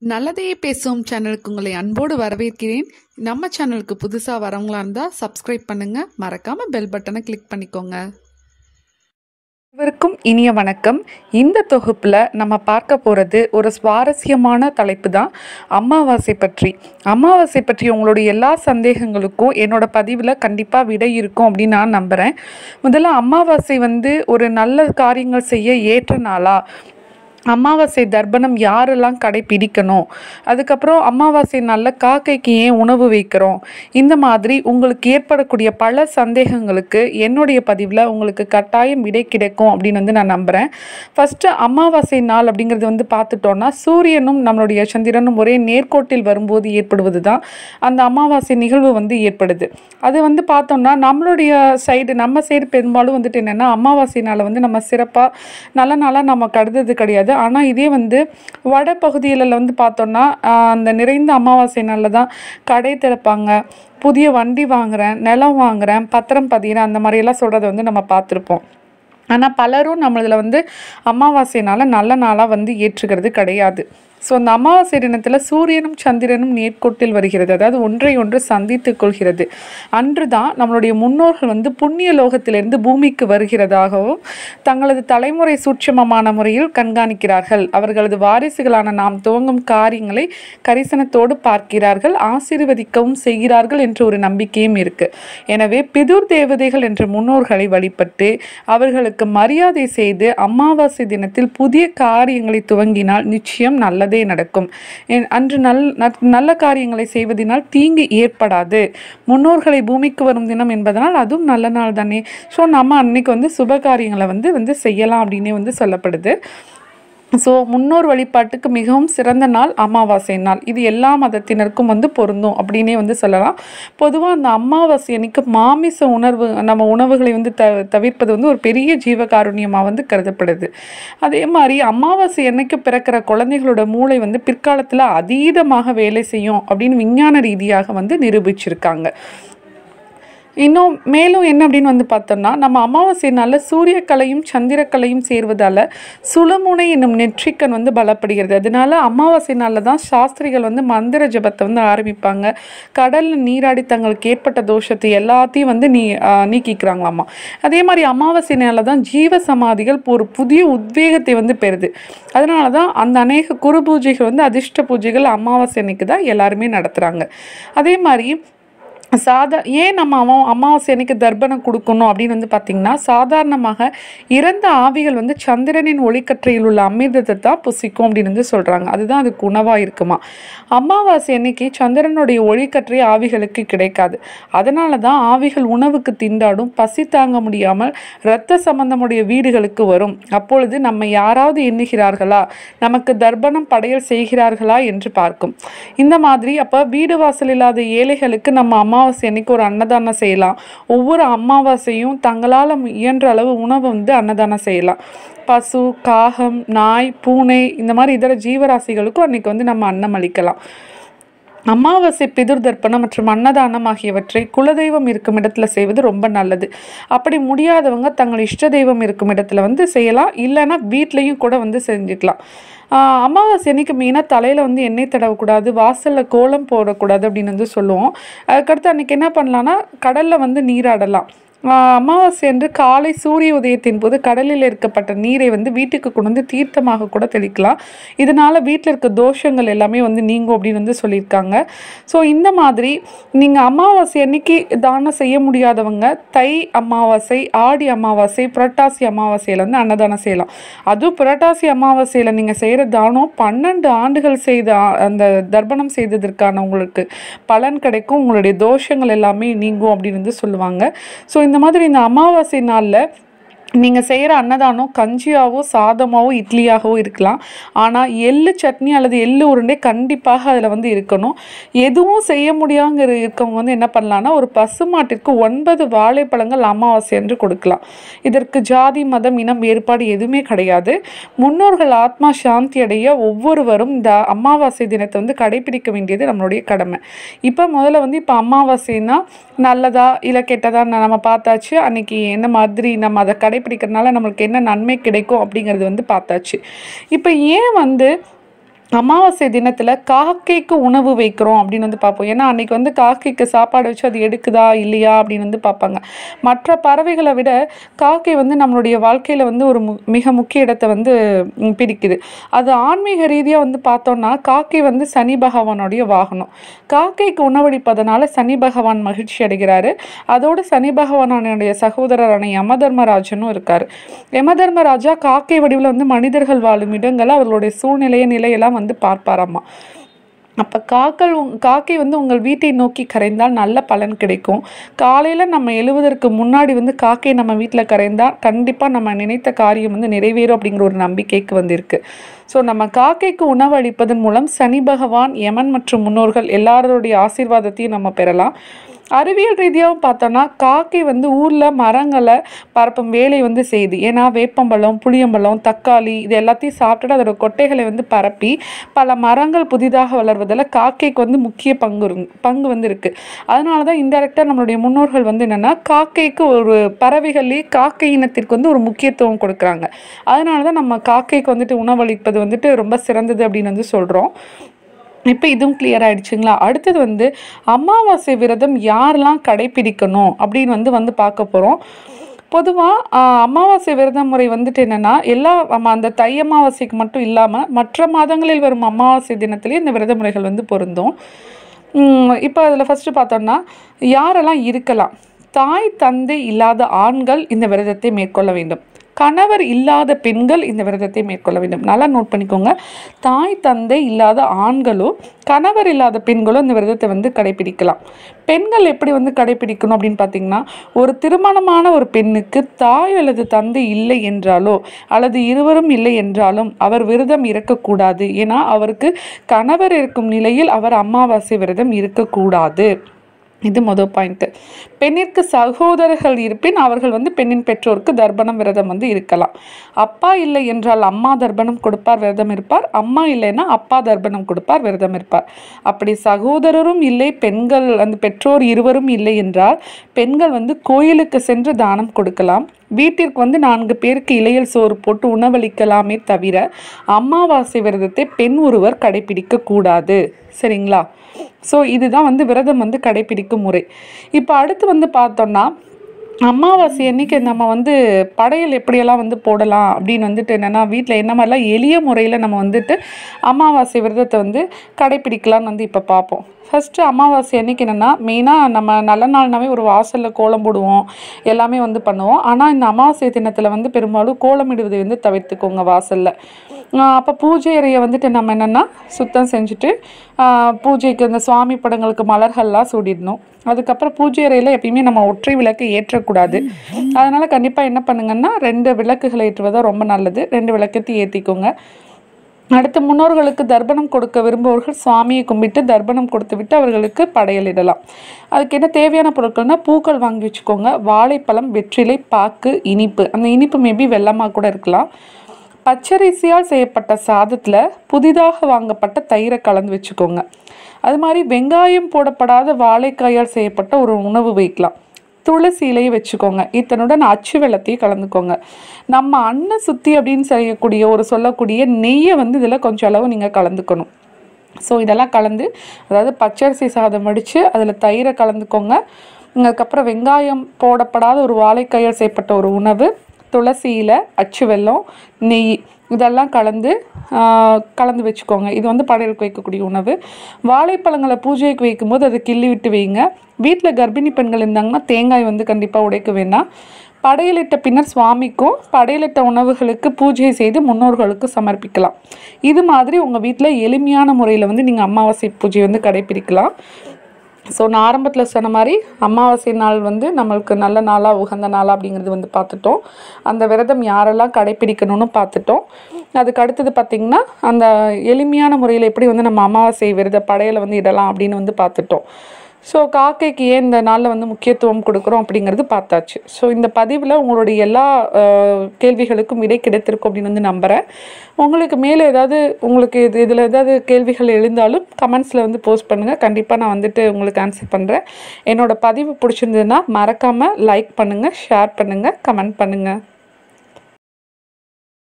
நல்லதையே பேசுவோம் சேனலுக்கு உங்களை அன்போடு வரவேற்கிறேன் நம்ம சேனலுக்கு புதுசாக வரவங்களா இருந்தால் சப்ஸ்கிரைப் பண்ணுங்கள் மறக்காமல் பெல் பட்டனை கிளிக் பண்ணிக்கோங்க அனைவருக்கும் இனிய வணக்கம் இந்த தொகுப்பில் நம்ம பார்க்க போகிறது ஒரு சுவாரஸ்யமான தலைப்பு தான் அமாவாசை பற்றி அமாவாசை பற்றி உங்களுடைய எல்லா சந்தேகங்களுக்கும் என்னோட பதிவில் கண்டிப்பாக விடை இருக்கும் அப்படின்னு நான் நம்புகிறேன் முதல்ல அமாவாசை வந்து ஒரு நல்ல காரியங்கள் செய்ய ஏற்ற நாளா அமாவாசை தர்ப்பணம் யாரெல்லாம் கடைபிடிக்கணும் அதுக்கப்புறம் அமாவாசை நல்ல காக்கைக்கு ஏன் உணவு வைக்கிறோம் இந்த மாதிரி உங்களுக்கு ஏற்படக்கூடிய பல சந்தேகங்களுக்கு என்னுடைய பதிவில் உங்களுக்கு கட்டாயம் விடை கிடைக்கும் அப்படின்னு வந்து நான் நம்புகிறேன் ஃபஸ்ட்டு அமாவாசை நாள் அப்படிங்கிறது வந்து பார்த்துட்டோன்னா சூரியனும் நம்மளுடைய சந்திரனும் ஒரே நேர்கோட்டில் வரும்போது ஏற்படுவது தான் அந்த அமாவாசை நிகழ்வு வந்து ஏற்படுது அது வந்து பார்த்தோம்னா நம்மளுடைய சைடு நம்ம சைடு பெரும்பாலும் வந்துட்டு என்னென்னா அமாவாசை நாளை வந்து நம்ம சிறப்பாக நல்ல நாளாக நம்ம கருதுறது கிடையாது ஆனால் இதே வந்து வட பகுதிகளில் வந்து பார்த்தோம்னா ஆஹ், அந்த நிறைந்த அமாவாசை நாளில் தான் கடை திறப்பாங்க புதிய வண்டி வாங்குறேன் நிலம் வாங்குறேன் பத்திரம் பதிகிறேன் அந்த மாதிரியெல்லாம் சொல்கிறத வந்து நம்ம பார்த்துருப்போம் ஆனால் பலரும் நம்மளதில் வந்து அமாவாசைனால நல்ல நாளாக வந்து ஏற்றுக்கிறது கிடையாது ஸோ அந்த அமாவாசை தினத்தில் சூரியனும் சந்திரனும் நேர்கோட்டில் வருகிறது அதாவது ஒன்றை ஒன்று சந்தித்துக் கொள்கிறது அன்று தான் நம்மளுடைய முன்னோர்கள் வந்து புண்ணிய லோகத்திலிருந்து பூமிக்கு வருகிறதாகவும் தங்களது தலைமுறை சூட்சமமான முறையில் கண்காணிக்கிறார்கள் அவர்களது வாரிசுகளான நாம் துவங்கும் காரியங்களை கரிசனத்தோடு பார்க்கிறார்கள் ஆசீர்வதிக்கவும் செய்கிறார்கள் என்ற ஒரு நம்பிக்கையும் இருக்கு எனவே பிதுர் தேவதைகள் என்ற முன்னோர்களை வழிபட்டு அவர்களுக்கு மரியாதை செய்து அமாவாசை தினத்தில் புதிய காரியங்களை துவங்கினால் நிச்சயம் நல்லதே நடக்கும் என்- அன்று நல் நற்- நல்ல காரியங்களை செய்வதனால் தீங்கு ஏற்படாது முன்னோர்களை பூமிக்கு வரும் தினம் என்பதனால் அதுவும் நல்ல நாள் தானே ஸோ நம்ம அன்னைக்கு வந்து சுப காரியங்களை வந்து வந்து செய்யலாம் அப்படின்னே வந்து சொல்லப்படுது ஸோ முன்னோர் வழிபாட்டுக்கு மிகவும் சிறந்த நாள் அமாவாசை நாள் இது எல்லா மதத்தினருக்கும் வந்து பொருந்தும் அப்படின்னே வந்து சொல்லலாம் பொதுவாக அந்த அமாவாசை அன்னைக்கு மாமிச உணர்வு நம்ம உணவுகளை வந்து த தவிர்ப்பது வந்து ஒரு பெரிய ஜீவகாருண்யமாக வந்து கருதப்படுது அதே மாதிரி அமாவாசை அன்னைக்கு பிறக்கிற குழந்தைகளோட மூளை வந்து பிற்காலத்தில் அதீதமாக வேலை செய்யும் அப்படின்னு விஞ்ஞான ரீதியாக வந்து நிரூபிச்சிருக்காங்க இன்னும் மேலும் என்ன அப்படின்னு வந்து பார்த்தோம்னா நம்ம அமாவாசைனால சூரியக்கலையும் சந்திரக்கலையும் சேர்வதால் சுழுமுனை என்னும் நெற்றிக்கண் வந்து பலப்படுகிறது அதனால அமாவாசை நாளில் தான் சாஸ்திரிகள் வந்து மந்திர ஜபத்தை வந்து ஆரம்பிப்பாங்க கடலில் நீராடி தங்களுக்கு ஏற்பட்ட தோஷத்தை எல்லாத்தையும் வந்து நீ ஆஹ் நீக்கிக்கிறாங்களாமா அதே மாதிரி அமாவாசை நாளில் தான் ஜீவ சமாதிகள் ஒரு புதிய உத்வேகத்தை வந்து பெறுது அதனால தான் அந்த அநேக குரு பூஜைகள் வந்து அதிர்ஷ்ட பூஜைகள் அமாவாசை அன்னைக்கு தான் எல்லாருமே நடத்துகிறாங்க அதே மாதிரி சாதா ஏன் நம்ம அமா அமாவாசை அன்னைக்கு தர்ப்பணம் கொடுக்கணும் அப்படின்னு வந்து பார்த்திங்கன்னா சாதாரணமாக இறந்த ஆவிகள் வந்து சந்திரனின் ஒளிக்கற்றையில் உள்ள அமிர்தத்தை தான் புசிக்கும் அப்படின்னு வந்து சொல்கிறாங்க அதுதான் அதுக்கு உணவாக இருக்குமா அமாவாசை அன்னைக்கு சந்திரனுடைய ஒளிக்கற்றை ஆவிகளுக்கு கிடைக்காது அதனால தான் ஆவிகள் உணவுக்கு திண்டாடும் பசி தாங்க முடியாமல் இரத்த சம்பந்தமுடைய வீடுகளுக்கு வரும் அப்பொழுது நம்ம யாராவது எண்ணுகிறார்களா நமக்கு தர்ப்பணம் படையல் செய்கிறார்களா என்று பார்க்கும் இந்த மாதிரி அப்போ வீடு வாசல் இல்லாத ஏழைகளுக்கு நம்ம அமாவாசை அன்னைக்கு ஒரு அன்னதானம் செய்யலாம் ஒவ்வொரு அமாவாசையும் தங்களால் இயன்ற அளவு உணவை வந்து அன்னதானம் செய்யலாம் பசு காகம் நாய் பூனை இந்த மாதிரி இதர ஜீவராசிகளுக்கும் அன்னைக்கு வந்து நம்ம அன்னம் அளிக்கலாம் அமாவாசை பிதுர் தர்ப்பணம் மற்றும் அன்னதானம் ஆகியவற்றை குலதெய்வம் இருக்கும் இடத்துல செய்வது ரொம்ப நல்லது அப்படி முடியாதவங்க தங்கள் இஷ்ட தெய்வம் இருக்கும் இடத்துல வந்து செய்யலாம் இல்லைன்னா வீட்லேயும் கூட வந்து செஞ்சுக்கலாம் ஆஹ் அமாவாசை அன்னைக்கு மெயினாக தலையில் வந்து எண்ணெய் தடவக்கூடாது வாசலில் கோலம் போடக்கூடாது அப்படின்னு வந்து சொல்லுவோம் அதுக்கடுத்து அன்னைக்கு என்ன பண்ணலான்னா கடலில் வந்து நீராடலாம் ஆஹ் அமாவாசை அன்று காலை சூரிய உதயத்தின் போது கடலில் இருக்கப்பட்ட நீரை வந்து வீட்டுக்கு கொண்டு வந்து தீர்த்தமாக கூட தெளிக்கலாம் இதனால வீட்டில் இருக்க தோஷங்கள் எல்லாமே வந்து நீங்கும் அப்படின்னு வந்து சொல்லியிருக்காங்க ஸோ இந்த மாதிரி நீங்கள் அமாவாசை அன்னைக்கு தானம் செய்ய முடியாதவங்க தை அமாவாசை ஆடி அமாவாசை புரட்டாசி அமாவாசையில் வந்து அன்னதானம் செய்யலாம் அதுவும் புரட்டாசி அமாவாசையில் நீங்கள் செய்கிற தானம் பன்னெண்டு ஆண்டுகள் செய்த ஆ- அந்த தர்ப்பணம் செய்ததற்கான உங்களுக்கு பலன் கிடைக்கும் உங்களுடைய தோஷங்கள் எல்லாமே நீங்கும் அப்படின்னு வந்து சொல்லுவாங்க ஸோ இந்த மாதிரி இந்த அமாவாசை நாளில் நீங்கள் செய்கிற அன்னதானம் கஞ்சியாவோ சாதமாவோ இட்லியாகவோ இருக்கலாம் ஆனால் எள்ளு சட்னி அல்லது எள்ளு உருண்டை கண்டிப்பாக அதில் வந்து இருக்கணும் எதுவும் செய்ய முடியாங்கிற இருக்கவங்க வந்து என்ன பண்ணலான்னா ஒரு பசுமாட்டிற்கு ஒன்பது வாழைப்பழங்கள் அமாவாசை என்று கொடுக்கலாம் இதற்கு ஜாதி மதம் இனம் வேறுபாடு எதுவுமே கிடையாது முன்னோர்கள் ஆத்மா சாந்தி அடைய ஒவ்வொருவரும் இந்த அமாவாசை தினத்தை வந்து கடைபிடிக்க வேண்டியது நம்மளுடைய கடமை இப்போ முதல்ல வந்து இப்போ அமாவாசைன்னா நல்லதா இல்லை கெட்டதா நம்ம பார்த்தாச்சு அன்னைக்கு என்ன மாதிரி நம்ம அதை கடைபிடிக்கிறதுனால நம்மளுக்கு என்ன நன்மை கிடைக்கும் அப்படிங்கிறது வந்து பார்த்தாச்சு இப்போ ஏன் வந்து அமாவாசை தினத்தில் காக்கைக்கு உணவு வைக்கிறோம் அப்படின்னு வந்து பார்ப்போம் ஏன்னா அன்னைக்கு வந்து காக்கைக்கு சாப்பாடு வச்சு அது எடுக்குதா இல்லையா அப்படின்னு வந்து பார்ப்பாங்க மற்ற பறவைகளை விட காக்கை வந்து நம்மளுடைய வாழ்க்கையில் வந்து ஒரு மு மிக முக்கிய இடத்தை வந்து ம், பிடிக்குது அது ஆன்மீக ரீதியாக வந்து பார்த்தோம்னா காக்கை வந்து சனி பகவானுடைய வாகனம் காக்கைக்கு உணவளிப்பதனால சனி பகவான் மகிழ்ச்சி அடைகிறாரு அதோடு சனி பகவானுடைய சகோதரரான யமதர்மராஜனும் இருக்கார் யமதர்மராஜா காக்கை வடிவில் வந்து மனிதர்கள் வாழும் இடங்களை அவர்களுடைய சூழ்நிலைய நிலையெல்லாம் வந்து பார்ப்பாராமா அப்போ காக்கள் உங் காக்கை வந்து உங்கள் வீட்டை நோக்கி கரைந்தால் நல்ல பலன் கிடைக்கும் காலையில் நம்ம எழுவதற்கு முன்னாடி வந்து காக்கை நம்ம வீட்டில் கரைந்தால் கண்டிப்பாக நம்ம நினைத்த காரியம் வந்து நிறைவேறும் அப்படிங்கிற ஒரு நம்பிக்கைக்கு வந்திருக்கு ஸோ நம்ம காக்கைக்கு உணவு அளிப்பதன் மூலம் சனி பகவான் யமன் மற்றும் முன்னோர்கள் எல்லாருடைய ஆசீர்வாதத்தையும் நம்ம பெறலாம் அறிவியல் ரீதியாகவும் பார்த்தோன்னா காக்கை வந்து ஊரில் மரங்களை பரப்பும் வேலை வந்து செய்யுது ஏன்னா வேப்பம்பழம் புளியம்பழம் தக்காளி இது எல்லாத்தையும் சாப்பிட்டுட்டு அதோட கொட்டைகளை வந்து பரப்பி பல மரங்கள் புதிதாக வளர்வதில் காக்கைக்கு வந்து முக்கிய பங்கு இரு- பங்கு வந்து இருக்குது அதனால தான் இன்டெரக்டாக நம்மளுடைய முன்னோர்கள் வந்து என்னென்னா காக்கைக்கு ஒரு பறவைகள்லேயே காக்கை இனத்திற்கு வந்து ஒரு முக்கியத்துவம் கொடுக்குறாங்க அதனால தான் நம்ம காக்கைக்கு வந்துட்டு உணவளிப்பது வந்துட்டு ரொம்ப சிறந்தது அப்படின்னு வந்து சொல்கிறோம் இப்போ இதுவும் கிளியர் ஆயிடுச்சுங்களா அடுத்தது வந்து அமாவாசை விரதம் யாரெல்லாம் கடைபிடிக்கணும் அப்படின்னு வந்து வந்து பார்க்க போகிறோம் பொதுவாக அமாவாசை விரத முறை வந்துட்டு என்னென்னா எல்லா ஆமா, அந்த தை அமாவாசைக்கு மட்டும் இல்லாமல் மற்ற மாதங்களில் வரும் அமாவாசை தினத்திலேயே இந்த விரத முறைகள் வந்து பொருந்தும் இப்போ அதில் ஃபஸ்ட்டு பார்த்தோம்னா யாரெல்லாம் இருக்கலாம் தாய் தந்தை இல்லாத ஆண்கள் இந்த விரதத்தை மேற்கொள்ள வேண்டும் கணவர் இல்லாத பெண்கள் இந்த விரதத்தை மேற்கொள்ள வேண்டும் நல்லா நோட் பண்ணிக்கோங்க தாய் தந்தை இல்லாத ஆண்களோ கணவர் இல்லாத பெண்களோ இந்த விரதத்தை வந்து கடைபிடிக்கலாம் பெண்கள் எப்படி வந்து கடைபிடிக்கணும் அப்படின்னு பார்த்தீங்கன்னா ஒரு திருமணமான ஒரு பெண்ணுக்கு தாய் அல்லது தந்தை இல்லை என்றாலோ அல்லது இருவரும் இல்லை என்றாலும் அவர் விரதம் இருக்கக்கூடாது ஏன்னா அவருக்கு கணவர் இருக்கும் நிலையில் அவர் அமாவாசை விரதம் இருக்கக்கூடாது இது மொதல் பாயிண்ட்டு பெண்ணிற்கு சகோதரர்கள் இருப்பின் அவர்கள் வந்து பெண்ணின் பெற்றோருக்கு தர்ப்பணம் விரதம் வந்து இருக்கலாம் அப்பா இல்லை என்றால் அம்மா தர்ப்பணம் கொடுப்பார் விரதம் இருப்பார் அம்மா இல்லைன்னா அப்பா தர்ப்பணம் கொடுப்பார் விரதம் இருப்பார் அப்படி சகோதரரும் இல்லை பெண்கள் அந்த பெற்றோர் இருவரும் இல்லை என்றால் பெண்கள் வந்து கோயிலுக்கு சென்று தானம் கொடுக்கலாம் வீட்டிற்கு வந்து நான்கு பேருக்கு இலையல் சோறு போட்டு உணவளிக்கலாமே தவிர அமாவாசை விரதத்தை பெண் ஒருவர் கடைபிடிக்க கூடாது சரிங்களா ஸோ இதுதான் வந்து விரதம் வந்து கடைபிடிக்கும் முறை இப்போ அடுத்து வந்து பார்த்தோம்னா அமாவாசை அன்னைக்கு நம்ம வந்து படையல் எப்படியெல்லாம் வந்து போடலாம் அப்படின்னு வந்துட்டு என்னென்னா வீட்டில் என்ன மாதிரிலாம் எளிய முறையில் நம்ம வந்துட்டு அமாவாசை விரதத்தை வந்து கடைபிடிக்கலாம்னு வந்து இப்போ பார்ப்போம் ஃபஸ்ட்டு அமாவாசை அன்னைக்கு என்னென்னா மெயினாக நம்ம நல்ல நாள்னாவே ஒரு வாசலில் கோலம் போடுவோம் எல்லாமே வந்து பண்ணுவோம் ஆனால் இந்த அமாவாசை தினத்தில் வந்து பெரும்பாலும் கோலமிடுவதை வந்து தவிர்த்துக்கோங்க வாசலில் அப்போ பூஜை அறையை வந்துட்டு நம்ம என்னென்னா சுத்தம் செஞ்சுட்டு ஆஹ் பூஜைக்கு இந்த சுவாமி படங்களுக்கு மலர்கள்லாம் சூடிடணும் அதுக்கப்புறம் பூஜை அறையில் எப்பயுமே நம்ம ஒற்றை விளக்கு ஏற்றக்கூடாது அதனால் கண்டிப்பாக என்ன பண்ணுங்கன்னா ரெண்டு விளக்குகளை ஏற்றுவதா ரொம்ப நல்லது ரெண்டு விளக்கத்தை ஏற்றிக்கோங்க அடுத்து முன்னோர்களுக்கு தர்ப்பணம் கொடுக்க விரும்புபவர்கள் சுவாமியை கும்பிட்டு தர்ப்பணம் கொடுத்து விட்டு அவர்களுக்கு படையலிடலாம் அதுக்கு என்ன தேவையான பொருட்கள்னா பூக்கள் வாங்கி வச்சுக்கோங்க வாழைப்பழம் வெற்றிலை பாக்கு இனிப்பு அந்த இனிப்பு மேபி வெல்லமாக கூட இருக்கலாம் பச்சரிசியால் செய்யப்பட்ட சாதத்தில் புதிதாக வாங்கப்பட்ட தயிரை கலந்து வச்சுக்கோங்க அது மாதிரி வெங்காயம் போடப்படாத வாழைக்காயால் செய்யப்பட்ட ஒரு உணவு வைக்கலாம் துளசி இலையை வச்சுக்கோங்க இத்தனுடன் அச்சு வெள்ளத்தையும் கலந்துக்கோங்க நம்ம அன்ன சுத்தி அப்படின்னு செய்யக்கூடிய ஒரு சொல்லக்கூடிய நெய்யை வந்து இதில் கொஞ்சம் அளவு நீங்கள் கலந்துக்கணும் ஸோ இதெல்லாம் கலந்து அதாவது பச்சரிசி சாதம் வடித்து அதில் தயிரை கலந்துக்கோங்க அதுக்கப்புறம் வெங்காயம் போடப்படாத ஒரு வாழைக்காயால் செய்யப்பட்ட ஒரு உணவு துளசி இலை அச்சு வெல்லம் நெய் இதெல்லாம் கலந்து ஆஹ், கலந்து வச்சுக்கோங்க இது வந்து படையலுக்கு வைக்கக்கூடிய உணவு வாழைப்பழங்களை பூஜைக்கு வைக்கும்போது அதை கிள்ளி விட்டு வைங்க வீட்டில் கர்ப்பிணி பெண்கள் இருந்தாங்கன்னா தேங்காய் வந்து கண்டிப்பாக உடைக்க வேண்டாம் படையலிட்ட பின்னர் சுவாமிக்கும் படையலிட்ட உணவுகளுக்கு பூஜை செய்து முன்னோர்களுக்கு சமர்ப்பிக்கலாம் இது மாதிரி உங்கள் வீட்டில் எளிமையான முறையில் வந்து நீங்கள் அமாவாசை பூஜை வந்து கடைபிடிக்கலாம் ஸோ நான் ஆரம்பத்தில் சொன்ன மாதிரி அமாவாசை நாள் வந்து நம்மளுக்கு நல்ல நாளாக உகந்த நாளாக அப்படிங்கிறது வந்து பார்த்துட்டோம் அந்த விரதம் யாரெல்லாம் கடைப்பிடிக்கணும்னு பார்த்துட்டோம் அதுக்கு அடுத்தது பார்த்திங்கன்னா அந்த எளிமையான முறையில் எப்படி வந்து நம்ம அமாவாசை விரத படையலை வந்து இடலாம் அப்படின்னு வந்து பார்த்துட்டோம் ஸோ காக்கைக்கு ஏன் இந்த நாளில் வந்து முக்கியத்துவம் கொடுக்குறோம் அப்படிங்கிறது பார்த்தாச்சு ஸோ இந்த பதிவில் உங்களுடைய எல்லா அஹ், கேள்விகளுக்கும் விடை கிடைத்திருக்கும் அப்படின்னு வந்து நம்புகிறேன் உங்களுக்கு மேலே ஏதாவது உங்களுக்கு இது இதில் ஏதாவது கேள்விகள் எழுந்தாலும் கமெண்ட்ஸில் வந்து போஸ்ட் பண்ணுங்கள் கண்டிப்பாக நான் வந்துட்டு உங்களுக்கு ஆன்சர் பண்ணுறேன் என்னோட பதிவு பிடிச்சிருந்ததுன்னா மறக்காமல் லைக் பண்ணுங்கள் ஷேர் பண்ணுங்கள் கமெண்ட் பண்ணுங்கள்